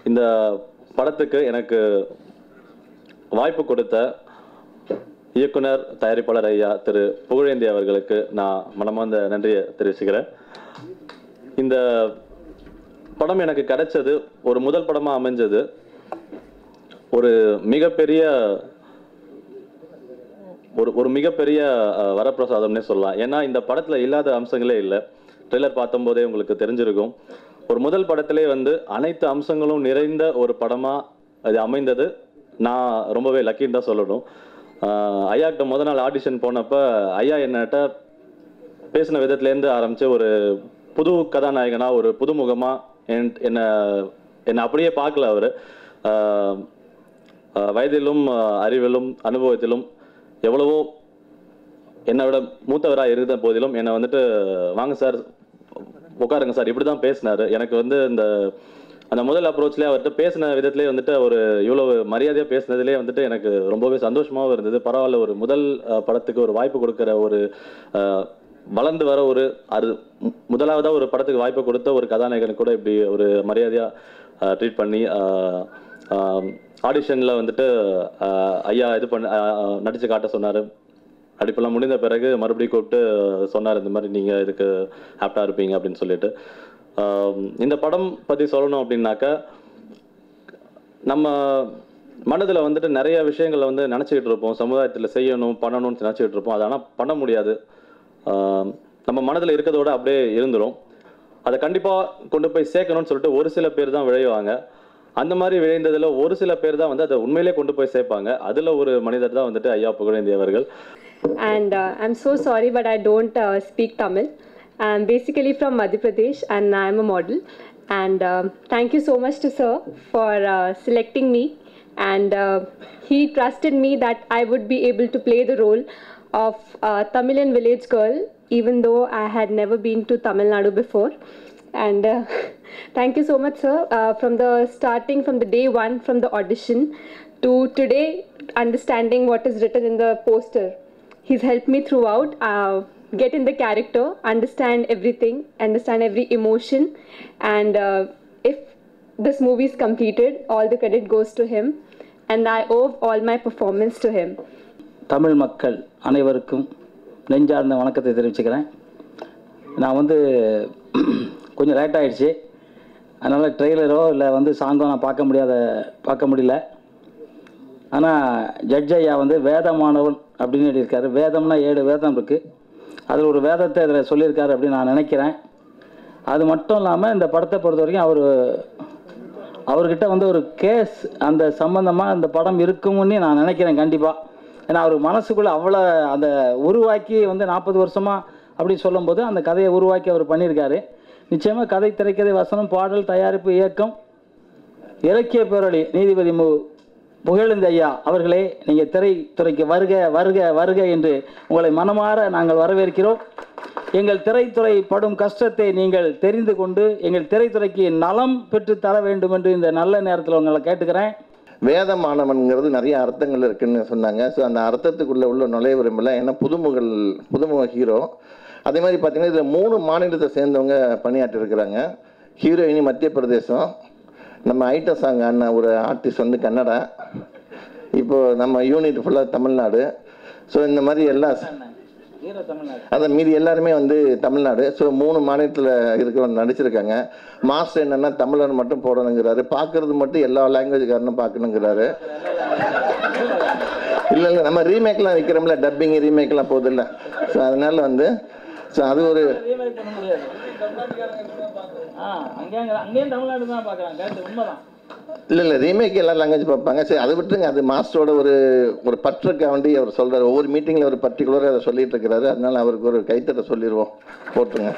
இந்த படத்துக்கு எனக்கு வாய்ப்பு கொடுத்த இயக்குனர் தயாரிப்பாளர் ஐயா திரு புகழேந்தி அவர்களுக்கு நான் மனமார்ந்த நன்றியை தெரிவிச்சுக்கிறேன் இந்த படம் எனக்கு கிடைச்சது ஒரு முதல் படமா அமைஞ்சது ஒரு மிகப்பெரிய ஒரு ஒரு மிகப்பெரிய அஹ், வரப்பிரசாதம்னே சொல்லலாம் ஏன்னா இந்த படத்துல இல்லாத அம்சங்களே இல்லை ட்ரெய்லர் பார்த்தம்போதே உங்களுக்கு தெரிஞ்சிருக்கும் ஒரு முதல் படத்திலே வந்து அனைத்து அம்சங்களும் நிறைந்த ஒரு படமா அது அமைந்தது நான் ரொம்பவே லக்கின்னு தான் சொல்லணும் அஹ், ஐயாக்கிட்ட முத நாள் ஆடிஷன் போனப்ப ஐயா என்னட்ட பேசின விதத்துலேருந்து ஆரம்பிச்சு ஒரு புது கதாநாயகனா ஒரு புதுமுகமா என்- என்ன என்னை அப்படியே பார்க்கல அவர் வயதிலும் ஆஹ், அறிவிலும் அனுபவத்திலும் எவ்வளவோ என்னை விட மூத்தவராக இருந்த போதிலும் என்னை வந்துட்டு வாங்க சார் உட்காருங்க சார் இப்படி தான் பேசினாரு எனக்கு வந்து இந்த அந்த முதல் அப்ரோச்லேயே அவர்கிட்ட பேசின விதத்திலே வந்துட்டு ஒரு இவ்வளவு மரியாதையாக பேசினதுலேயே வந்துட்டு எனக்கு ரொம்பவே சந்தோஷமாகவும் இருந்தது பரவாயில்ல ஒரு முதல் அஹ், படத்துக்கு ஒரு வாய்ப்பு கொடுக்குற ஒரு அஹ், வளர்ந்து வர ஒரு அது மு- முதலாவதா ஒரு படத்துக்கு வாய்ப்பு கொடுத்த ஒரு கதாநாயகனுக்கு கூட இப்படி ஒரு மரியாதையாக ட்ரீட் பண்ணி ஆடிஷனில் வந்துட்டு அஹ், ஐயா இது பண்ண அஹ், நடிச்சு காட்ட சொன்னார் நடிப்பெல்லாம் முடிந்த பிறகு மறுபடியும் கூப்பிட்டு சொன்னார் இந்த மாதிரி நீங்கள் இதுக்கு ஆப்டாக இருப்பீங்க அப்படின்னு சொல்லிட்டு ஆம், இந்த படம் பற்றி சொல்லணும் அப்படின்னாக்கா நம்ம மனதில் வந்துட்டு நிறைய விஷயங்களை வந்து நினச்சிக்கிட்டு இருப்போம் சமுதாயத்தில் செய்யணும் பண்ணணும்னு நினச்சிக்கிட்டு இருப்போம் அது ஆனால் பண்ண முடியாது ஆம், நம்ம மனதில் இருக்கிறதோட அப்படியே இருந்துரும் அதை கண்டிப்பாக கொண்டு போய் சேர்க்கணும்னு சொல்லிட்டு ஒரு சில பேர் தான் விழைவாங்க அந்த மாதிரி விழைந்ததில் ஒரு சில பேர் தான் வந்து அதை உண்மையிலே கொண்டு போய் சேர்ப்பாங்க அதில் ஒரு மனிதர் தான் வந்துட்டு ஐயா புகழேந்தி அவர்கள் and uh, I'm so sorry, but I don't uh, speak Tamil. I'm basically from Madhya Pradesh and I'm a model. And um thank you so much to Sir for uh, selecting me. And uh, he trusted me that I would be able to play the role of uh, Tamilian village girl, even though I had never been to Tamil Nadu before. And uh, thank you so much, sir. Uh, from the starting, from the day one, from the audition to today, understanding what is written in the poster. He's helped me throughout, uh, get in the character, understand everything, understand every emotion. And uh, if this movie is completed, all the credit goes to him. And I owe all my performance to him. Tamil மக்கள் அனைவருக்கும் நெஞ்சார்ந்த வணக்கத்தை தெரிவிச்சுக்கிறேன் நான் வந்து கொஞ்சம் late ஆயிடுச்சு அதனால் ட்ரெய்லரோ இல்லை வந்து சாங்கோ நான் பார்க்க முடியாத பார்க்க முடியல ஆனால் ஜட்ஜ் ஐயா வந்து வேதமானவன் அப்படின்னு எழுதியிருக்காரு வேதம்னா ஏழு வேதம் இருக்குது அதில் ஒரு வேதத்தை இதில் சொல்லியிருக்காரு அப்படின்னு நான் நினைக்கிறேன் அது மட்டும் இல்லாமல் இந்த படத்தை பொறுத்த வரைக்கும் அவர் அவர்கிட்ட வந்து ஒரு கேஸ் அந்த சம்பந்தமாக அந்த படம் இருக்கும்னு நான் நினைக்கிறேன் கண்டிப்பாக ஏன்னா அவர் மனசுக்குள்ளே அவ்வளோ அந்த உருவாக்கி வந்து நாற்பது வருஷமாக அப்படி சொல்லும்போது அந்த கதையை உருவாக்கி அவர் பண்ணியிருக்காரு நிச்சயமாக கதை திரைக்கதை வசனம் பாடல் தயாரிப்பு இயக்கம் இலக்கிய பேரொளி நீதிபதி மு புகழேந்தி ஐயா அவர்களே நீங்கள் திரைத்துறைக்கு வருக வருக வருக என்று உங்களை மனமாற நாங்கள் வரவேற்கிறோம் எங்கள் திரைத்துறை படும் கஷ்டத்தை நீங்கள் தெரிந்து கொண்டு எங்கள் திரைத்துறைக்கு நலம் பெற்று தர வேண்டும் என்று இந்த நல்ல நேரத்தில் உங்களை கேட்டுக்கிறேன் வேதமானவன்கிறது நிறைய அர்த்தங்கள் இருக்குன்னு சொன்னாங்க ஸோ அந்த அர்த்தத்துக்குள்ளே உள்ள நுழைய விரும்பல ஏன்னா புதுமுகல் புதுமுக ஹீரோ அதே மாதிரி பார்த்தீங்கன்னா இதில் மூணு மாநிலத்தை சேர்ந்தவங்க பணியாற்றிருக்கிறாங்க ஹீரோயினி மத்திய பிரதேசம் நம்ம ஐட்டம் சாங் ஆடின ஒரு ஆர்டிஸ்ட் வந்து கன்னடா இப்போ நம்ம யூனிட் ஃபுல்லாக தமிழ்நாடு ஸோ இந்த மாதிரி எல்லா அதை மீதி எல்லாருமே வந்து தமிழ்நாடு ஸோ மூணு மாநிலத்தில் இருக்கிறவங்க நடிச்சிருக்காங்க மாஸ்டர் என்னன்னா தமிழர் மட்டும் போடணுங்கிறாரு பார்க்கறது மட்டும் எல்லா லாங்குவேஜ்காரனும் பார்க்கணுங்கிறாரு இல்லை இல்லை நம்ம ரீமேக்லாம் விற்கிறோம்ல டப்பிங் ரீமேக்லாம் போதில்ல ஸோ அதனால வந்து ஸோ அது ஒரு அங்கேயும் தமிழ்நாடு தான் பார்க்குறாங்க உண்மைதான் இல்லை இல்லை ரீமேக் எல்லா லாங்குவேஜ் பார்ப்பாங்க சரி அதை விட்டுருங்க அது மாஸ்டரோட ஒரு ஒரு பற்றுக்காக வேண்டி அவர் சொல்கிறார் ஒவ்வொரு மீட்டிங்கில் ஒரு பர்டிகுலராக அதை சொல்லிட்டு இருக்கிறாரு அதனால அவருக்கு ஒரு கைத்தட்ட சொல்லிடுவோம் போட்டுருங்க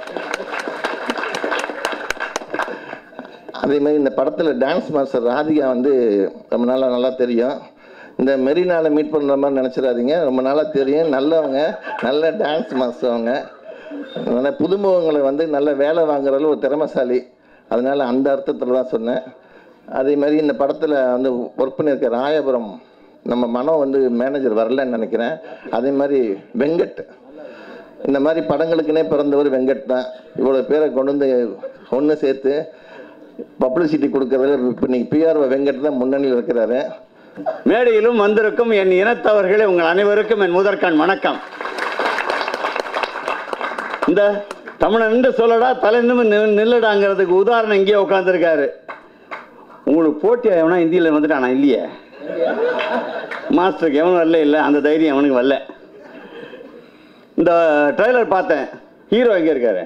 அதே மாதிரி இந்த படத்தில் டான்ஸ் மாஸ்டர் ராதிகா வந்து ரொம்ப நாளாக நல்லா தெரியும் இந்த மெரினால மீட் பண்ணுற மாதிரி நினச்சிடாதீங்க ரொம்ப நாளாக தெரியும் நல்லவங்க நல்ல டான்ஸ் மாஸ்டர் அவங்க அதனால புதுமுகங்களை வந்து நல்ல வேலை வாங்குறதுல ஒரு திறமைசாலி அதனால அந்த அர்த்தத்தில் தான் சொன்னேன் அதே மாதிரி இந்த படத்தில் வந்து ஒர்க் பண்ணியிருக்க ராயபுரம் நம்ம மனம் வந்து மேனேஜர் வரலன்னு நினைக்கிறேன் அதே மாதிரி வெங்கட் இந்த மாதிரி படங்களுக்குனே பிறந்தவர் வெங்கட் தான் இவ்வளோ பேரை கொண்டு வந்து ஒன்று சேர்த்து பப்ளிசிட்டி கொடுக்கறதுல இப்போ இன்னைக்கு பிஆர் வெங்கட் தான் முன்னணியில் இருக்கிறாரு மேடையிலும் வந்திருக்கும் என் இனத்தவர்களே உங்கள் அனைவருக்கும் என் முதற்கண் வணக்கம் இந்த தமிழன் என்று சொல்லடா தலை நிமிர்ந்து நில் நில்லுடாங்கிறதுக்கு உதாரணம் இங்கேயே உட்காந்துருக்காரு உங்களுக்கு போட்டி எவனா இந்தியில் வந்துட்டானா இல்லையே மாஸ்டருக்கு எவனும் வரல இல்லை அந்த தைரியம் அவனுக்கு வரல இந்த ட்ரைலர் பார்த்தேன் ஹீரோ எங்கே இருக்காரு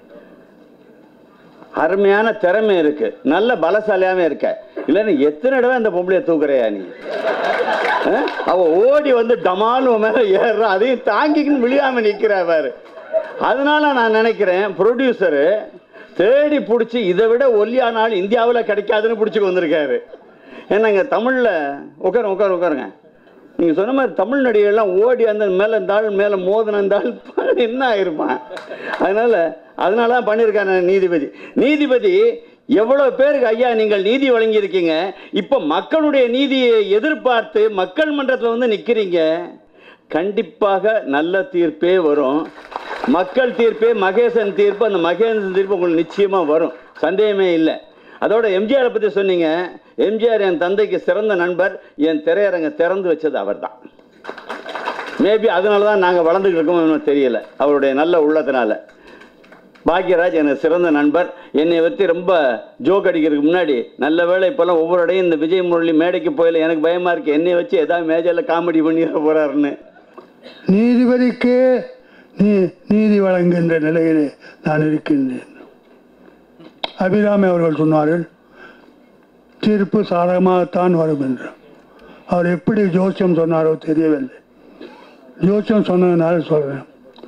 அருமையான திறமை இருக்கு நல்ல பலசாலியாவே இருக்க இல்லைன்னு எத்தனை தடவை அந்த பொம்பளைய தூக்குறையா நீ அஹ்? அவ ஓடி வந்து டமால் உன் மேல ஏறுறா அதையும் தாங்கிக்கின்னு விழியாம நிக்கிறா பாரு அதனால நான் நினைக்கிறேன் ப்ரொடியூசரு தேடி பிடிச்சி இதை விட ஒல்லியானால் இந்தியாவில் கிடைக்காதுன்னு பிடிச்சி வந்திருக்காரு என்னங்க தமிழில் உட்காருங்க உட்காரு உட்காருங்க நீங்கள் சொன்ன மாதிரி தமிழ் நடிகர்லாம் ஓடி அந்த மேலே இருந்தால் மேலே மோதின இருந்தால் என்ன ஆயிருப்பான் அதனால அதனால தான் பண்ணியிருக்காங்க நீதிபதி நீதிபதி எவ்வளோ பேருக்கு ஐயா நீங்கள் நீதி வழங்கியிருக்கீங்க இப்போ மக்களுடைய நீதியை எதிர்பார்த்து மக்கள் மன்றத்தில் வந்து நிற்கிறீங்க கண்டிப்பாக நல்ல தீர்ப்பே வரும் மக்கள் தீர்ப்பே மகேசன் தீர்ப்பு அந்த மகேசன் தீர்ப்பு உங்களுக்கு நிச்சயமாக வரும் சந்தேகமே இல்லை அதோட எம்ஜிஆரை பற்றி சொன்னீங்க எம்ஜிஆர் என் தந்தைக்கு சிறந்த நண்பர் என் திரையரங்க திறந்து வச்சது அவர்தான் மேபி அதனால தான் நாங்கள் வளர்ந்துக்கிட்டு இருக்கோம் தெரியல அவருடைய நல்ல உள்ளத்தினால பாக்யராஜ் எனக்கு சிறந்த நண்பர் என்னை பற்றி ரொம்ப ஜோக் அடிக்கிறதுக்கு முன்னாடி நல்ல வேளை இப்போல்லாம் ஒவ்வொரு இடையும் இந்த விஜய் முரளி மேடைக்கு போயில எனக்கு பயமாக இருக்குது என்னை வச்சு ஏதாவது மேஜரில் காமெடி பண்ணிட போகிறாருன்னு நீதிபதிக்கே நீ நீதி வழங்குகின்ற நிலையிலே நான் இருக்கின்றேன் அபிராமி அவர்கள் சொன்னார்கள் தீர்ப்பு சாதகமாகத்தான் வரும் என்று அவர் எப்படி ஜோசியம் சொன்னாரோ தெரியவில்லை ஜோசியம் சொன்னதுனால சொல்றேன்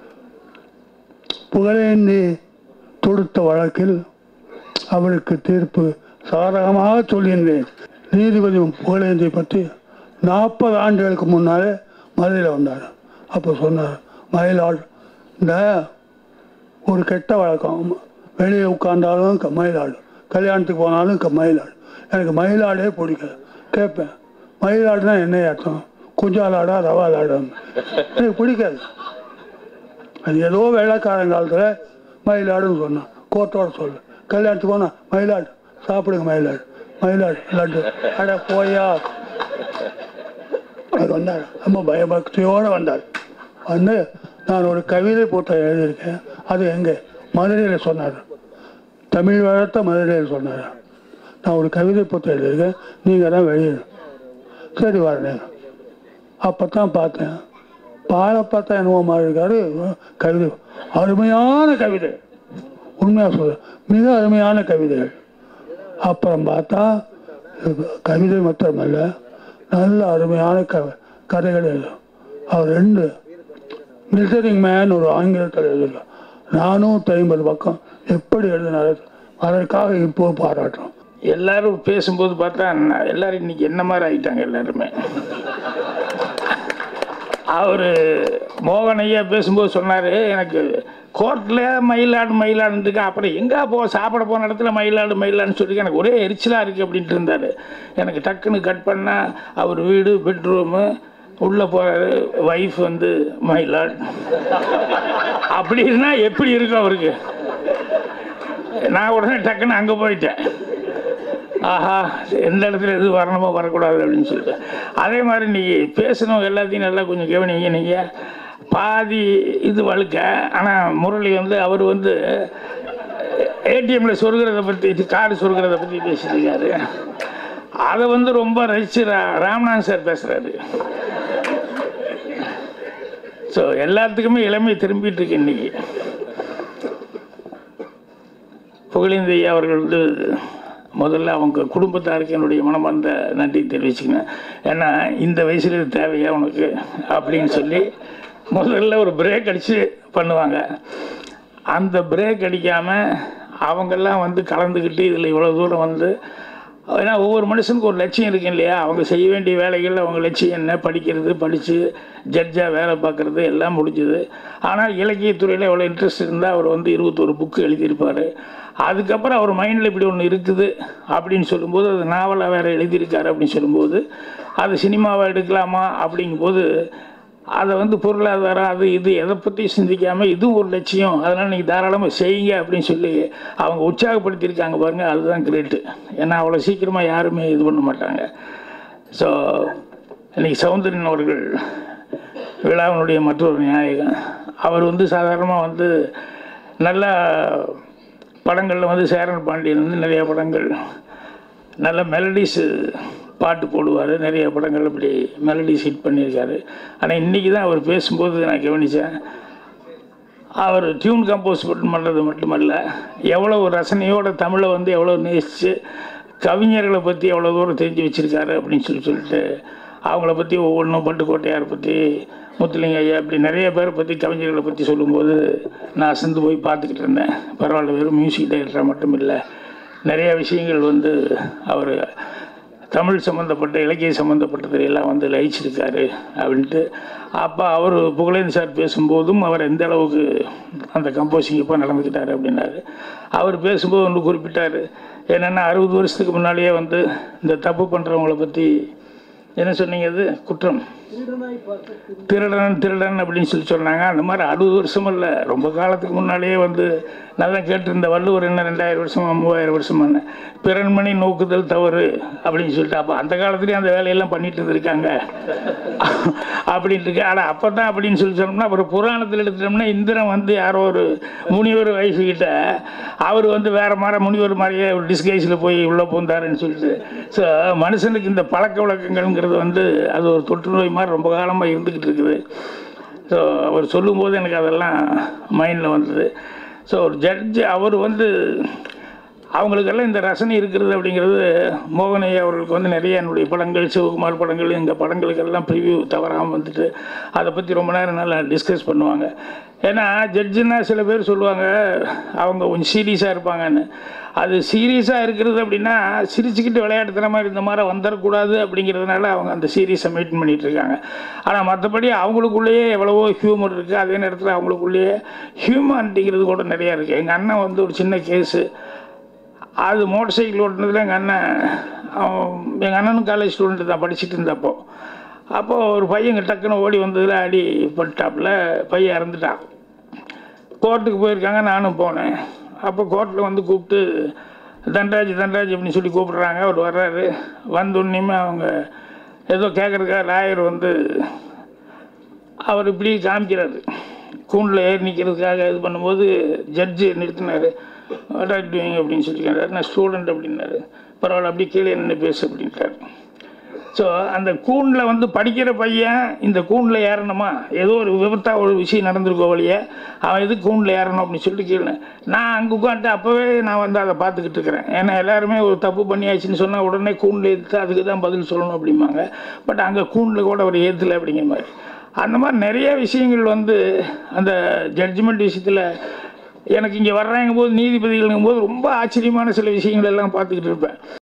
புகழேந்தி தொடுத்த வழக்கில் அவருக்கு தீர்ப்பு சாதகமாக சொல்கின்றேன் நீதிபதி புகழேந்தி பற்றி நாற்பது ஆண்டுகளுக்கு முன்னாலே மதுரையில் வந்தார் அப்போ சொன்னார் மயிலாள் இந்த ஒரு கெட்ட வழக்கம் வெளியே உட்கார்ந்தாலும் க- மயிலாடு கல்யாணத்துக்கு போனாலும் க- மயிலாடு எனக்கு மயிலாடே பிடிக்காது கேட்பேன் மயிலாடுனா என்ன அர்த்தம் குஞ்சாலாடா ரவாலாடா எனக்கு பிடிக்காது அது ஏதோ வெள்ளைக்காரன் காலத்தில் மயிலாடுன்னு சொன்னான் கோர்ட்டோட சொல்லு கல்யாணத்துக்கு போனா மயிலாடு சாப்பிடுங்க மயிலாடு மயிலாடு லட்டு அட போயா அது வந்தார் ரொம்ப பயபக்தியோடு வந்தார் வந்து நான் ஒரு கவிதை புத்தகம் எழுதியிருக்கேன் அது எங்கே மதுரையில் சொன்னார் தமிழ் வளர்த்த மதுரையில் சொன்னார் நான் ஒரு கவிதை புத்தகம் எழுதியிருக்கேன் நீங்கள் தான் வெளியிடணும் சரி வரேன் அப்போ தான் பார்த்தேன் பாலை பார்த்தா என்னவோ மாதிரி இருக்காரு கவிதை அருமையான கவிதை உண்மையாக சொல்ல மிக அருமையான கவிதைகள் அப்புறம் பார்த்தா இது கவிதை மாத்திரமல்ல நல்ல அருமையான க கதைகள் எழுதும் அவர் ரெண்டு மில்டரிங் மேன் ஒரு ஆங்கிலத்தில் எழுதுகிறார் நானூற்றி ஐம்பது பக்கம் எப்படி எழுதினார் அதற்காக இப்போ பாராட்டுறோம் எல்லாரும் பேசும்போது பார்த்தா ந- எல்லாரும் இன்னைக்கு என்ன மாதிரி ஆயிட்டாங்க எல்லாருமே அவர் மோகன் ஐயா பேசும்போது சொன்னார் எனக்கு கோர்ட்டில் மயிலாடு மயிலாடுக்கு அப்புறம் எங்கே போ சாப்பிட போன இடத்துல மயிலாடு மயிலாடுன்னு சொல்லி எனக்கு ஒரே எரிச்சலாக இருக்குது அப்படின்ட்டு இருந்தார் எனக்கு டக்குன்னு கட் பண்ணால் அவர் வீடு பெட்ரூமு உள்ளே போகிறாரு ஒய்ஃப் வந்து மயிலாடு அப்படின்னா எப்படி இருக்கும் அவருக்கு நான் உடனே டக்குன்னு அங்கே போயிட்டேன் ஆஹா எந்த இடத்துல எது வரணுமோ வரக்கூடாது அப்படின்னு சொல்லிட்டு அதே மாதிரி நீங்கள் பேசணும் எல்லாத்தையும் நல்லா கொஞ்சம் கவனிங்க நீங்கள் பாதி இது வழுக்க ஆனால் முரளி வந்து அவர் வந்து ஏடிஎம்மில் சொருகிறத பற்றி கார்டு சொருகிறத பற்றி பேசியிருக்காரு அதை வந்து ரொம்ப ரசிச்சு ரா- ராமநாதன் சார் பேசுகிறாரு ஸோ எல்லாத்துக்குமே இளமை திரும்பிட்டு இருக்கு இன்னைக்கு புகழேந்தி ஐயா அவர்கள் வந்து முதல்ல அவங்க குடும்பத்தாருக்கு என்னுடைய மனமார்ந்த நன்றி தெரிவிச்சுக்கிறேன் ஏன்னா இந்த வயசில் இது தேவையா உனக்கு அப்படின்னு சொல்லி முதல்ல ஒரு பிரேக் அடித்து பண்ணுவாங்க அந்த பிரேக் அடிக்காமல் அவங்கெல்லாம் வந்து கலந்துக்கிட்டு இதில் இவ்வளோ தூரம் வந்து ஏன்னா ஒவ்வொரு மனுஷனுக்கு ஒரு லட்சியம் இருக்கு இல்லையா அவங்க செய்ய வேண்டிய வேலைகள் அவங்க லட்சியம் என்ன படிக்கிறது படித்து ஜட்ஜாக வேலை பார்க்குறது எல்லாம் முடிஞ்சுது ஆனால் இலக்கியத்துறையில் எவ்வளோ இன்ட்ரெஸ்ட் இருந்தால் அவர் வந்து இருபத்தொரு புக்கு எழுதியிருப்பார் அதுக்கப்புறம் அவர் மைண்டில் இப்படி ஒன்று இருக்குது அப்படின்னு சொல்லும்போது அது நாவலாக வேறு எழுதியிருக்காரு அப்படின்னு சொல்லும்போது அது சினிமாவை எடுக்கலாமா அப்படிங்கும்போது அதை வந்து பொருளாதாரம் அது இது எதை பற்றி சிந்திக்காமல் இதுவும் ஒரு லட்சியம் அதனால் நீங்கள் தாராளமாக செய்யுங்க அப்படின்னு சொல்லி அவங்க உற்சாகப்படுத்தியிருக்காங்க பாருங்கள் அதுதான் கிரேட்டு ஏன்னா அவ்வளோ சீக்கிரமாக யாருமே இது பண்ண மாட்டாங்க ஸோ இன்னைக்கு சௌந்தரியன் அவர்கள் விழாவினுடைய மற்றொரு நாயகன் அவர் வந்து சாதாரணமாக வந்து நல்ல படங்களில் வந்து சேரன் பாண்டியன் வந்து நிறைய படங்கள் நல்ல மெலடிஸு பாட்டு போடுவார் நிறைய படங்கள் இப்படி மெலடிஸ் ஹிட் பண்ணியிருக்காரு ஆனால் இன்றைக்கி தான் அவர் பேசும்போது நான் கவனித்தேன் அவர் டியூன் கம்போஸ் பண்ணுறது மட்டுமல்ல எவ்வளோ ரசனையோட தமிழை வந்து எவ்வளோ நேசித்து கவிஞர்களை பற்றி எவ்வளோ தூரம் தெரிஞ்சு வச்சுருக்காரு அப்படின்னு சொல்லி சொல்லிட்டு அவங்கள பற்றி ஒவ்வொன்றும் பட்டுக்கோட்டையார் பற்றி முத்துலிங்க ஐயா இப்படி நிறைய பேரை பற்றி கவிஞர்களை பற்றி சொல்லும்போது நான் அசந்து போய் பார்த்துக்கிட்டு இருந்தேன் பரவாயில்ல வெறும் மியூசிக் டைரக்டராக மட்டும் இல்லை நிறைய விஷயங்கள் வந்து அவர் தமிழ் சம்மந்தப்பட்ட இலக்கிய சம்மந்தப்பட்டது எல்லாம் வந்து லயிச்சிருக்காரு அப்படின்ட்டு அப்போ அவர் புகழேந்தி சார் பேசும்போதும் அவர் எந்த அளவுக்கு அந்த கம்போசிங் இப்போ நடந்துக்கிட்டாரு அப்படின்னாரு அவர் பேசும்போது ஒன்று குறிப்பிட்டார் என்னென்னா அறுபது வருஷத்துக்கு முன்னாடியே வந்து இந்த தப்பு பண்ணுறவங்கள பற்றி என்ன சொன்னீங்க அது குற்றம் திருடன் திருடன் அப்படின்னு சொல்லி சொன்னாங்க அந்த மாதிரி அறுபது வருஷம் இல்லை ரொம்ப காலத்துக்கு முன்னாடியே வந்து நான் தான் கேட்டிருந்த வள்ளுவர் என்ன ரெண்டாயிரம் வருஷமா மூவாயிரம் வருஷமான பிறன்மணி நோக்குதல் தவறு அப்படின்னு சொல்லிட்டு அப்போ அந்த காலத்துலேயும் அந்த வேலையெல்லாம் பண்ணிட்டு இருந்திருக்காங்க அப்படின்ட்டு இருக்கு ஆனால் அப்போ தான் அப்படின்னு சொல்லி சொன்னோம்னா அப்புறம் புராணத்தில் எடுத்துட்டோம்னா இந்திரன் வந்து யாரோ ஒரு முனிவர் வயசுக்கிட்ட அவர் வந்து வேற மாதிரி முனிவர் மாதிரியே ஒரு டிஸ்கைஸில் போய் உள்ளே பூந்தாருன்னு சொல்லிட்டு ஸோ மனுஷனுக்கு இந்த பழக்க வழக்கங்கள்ங்கிறது வந்து அது ஒரு தொற்று நோய் மாதிரி ரொம்ப காலமாக இருந்துக்கிட்டு இருக்குது ஸோ அவர் சொல்லும்போது எனக்கு அதெல்லாம் மைண்டில் வந்தது ஸோ ஒரு ஜட்ஜு அவர் வந்து அவங்களுக்கெல்லாம் இந்த ரசனை இருக்கிறது அப்படிங்கிறது மோகனையா அவர்களுக்கு வந்து நிறைய என்னுடைய படங்கள் சிவகுமார் படங்கள் எங்கள் படங்களுக்கெல்லாம் ப்ரிவ்யூ தவறாமல் வந்துட்டு அதை பற்றி ரொம்ப நேரம் நல்லா டிஸ்கஸ் பண்ணுவாங்க ஏன்னா ஜட்ஜுன்னா சில பேர் சொல்லுவாங்க அவங்க கொஞ்சம் சீரியஸாக இருப்பாங்கன்னு அது சீரியஸாக இருக்கிறது அப்படின்னா சிரிச்சுக்கிட்டு விளையாட்டுத்தன மாதிரி இந்த மாதிரி வந்துடக்கூடாது அப்படிங்கிறதுனால அவங்க அந்த சீரியஸை மெயின்டைன் பண்ணிகிட்டு இருக்காங்க ஆனால் மற்றபடி அவங்களுக்குள்ளேயே எவ்வளவோ ஹியூமர் இருக்குது அதே நேரத்தில் அவங்களுக்குள்ளேயே ஹியூமானிட்டிங்கிறது கூட நிறையா இருக்குது எங்கள் அண்ணன் வந்து ஒரு சின்ன கேஸு அது மோட்டர் சைக்கிள் ஓட்டுனதுல எங்கள் அண்ணன் எங்கள் அண்ணனும் காலேஜ் ஸ்டூடெண்ட் தான் படிச்சுட்டு இருந்தப்போ அப்போது ஒரு பையன் டக்குன்னு ஓடி வந்ததில் அடி பட்டாப்புல பையன் இறந்துட்டான் கோர்ட்டுக்கு போயிருக்காங்க நானும் போனேன் அப்போ கோர்ட்டில் வந்து கூப்பிட்டு தண்டராஜ் தண்டராஜ் அப்படின்னு சொல்லி கூப்பிடுறாங்க அவர் வர்றாரு வந்தோடனேயுமே அவங்க ஏதோ கேட்குறதுக்காக லாயர் வந்து அவர் இப்படி காமிக்கிறாரு கூண்டில் ஏறி நிற்கிறதுக்காக இது பண்ணும்போது ஜட்ஜு நிறுத்தினார் வாட் ஆர் டூயிங் அப்படின்னு சொல்லியிருக்காரு நான் ஸ்டூடெண்ட் அப்படின்னாரு பரவாயில்ல அப்படி கீழே நின்று பேசு அப்படின்ட்டார் ஸோ அந்த கூண்டில் வந்து படிக்கிற பையன் இந்த கூண்டில் ஏறணுமா ஏதோ ஒரு விபத்தாக ஒரு விஷயம் நடந்திருக்கோ வழியே அவன் எதுக்கு கூண்டில் ஏறணும் அப்படின்னு சொல்லிட்டு கீழே நான் அங்கே உட்காந்துட்டு அப்போவே நான் வந்து அதை பார்த்துக்கிட்டு இருக்கிறேன் ஏன்னா எல்லாருமே ஒரு தப்பு பண்ணியாச்சுன்னு சொன்னால் உடனே கூண்டில் ஏற்று அதுக்கு தான் பதில் சொல்லணும் அப்படிம்பாங்க பட் அங்கே கூண்டில் கூட ஒரு ஏற்றலை அப்படிங்கிற மாதிரி அந்த மாதிரி நிறைய விஷயங்கள் வந்து அந்த ஜட்ஜ்மெண்ட் விஷயத்தில் எனக்கு இங்கே வர்றாங்க போது நீதிபதிகளுங்கும் போது ரொம்ப ஆச்சரியமான சில விஷயங்கள் எல்லாம் பார்த்துக்கிட்டு இருப்பேன்